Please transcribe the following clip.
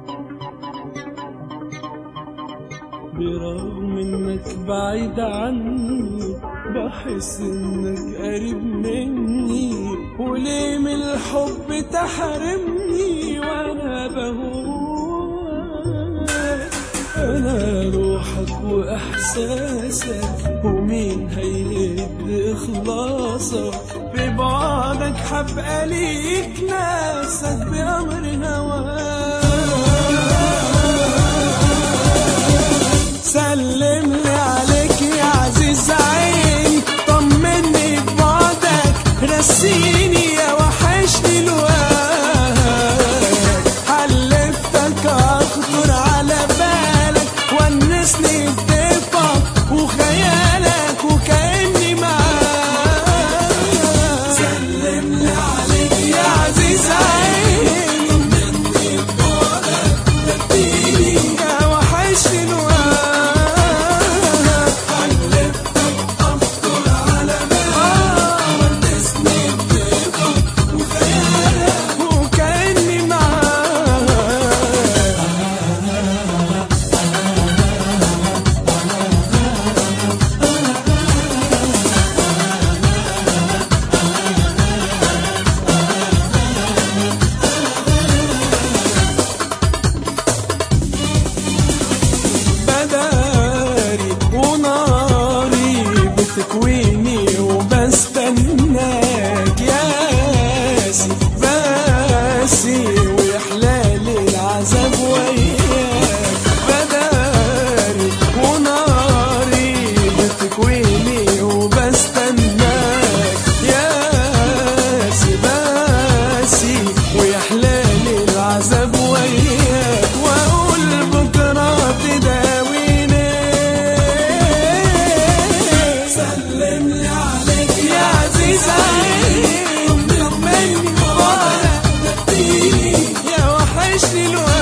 برغم انك بعيد عني بحس انك قريب مني وليه من الحب تحرمني وانا بهواك انا روحك واحساسك ومين هيهد اخلاصك ببعدك حبقى ليك نفسك بامر هواك سلم لي عليك يا عزيز عيني طمني ببعدك رسيني يا وحشني الوقت حلفتك اخطر على بالك ونسني بدفك وخيالك وكاني معاك سلم لي عليك يا عزيز عيني طمني ببعدك رسيني يا وحشني الوقت وكأني معاك بداري وناري بتكويني وبستناك ياسي باسي ويحلالي العذاب وياك بداري وناري بتكويني وبستناك ياسي باسي ويحلالي العذاب وياك واقول بكره تداويني سلم لي عليك يا عزيز عيني طمني بابا يا وحشني الوقت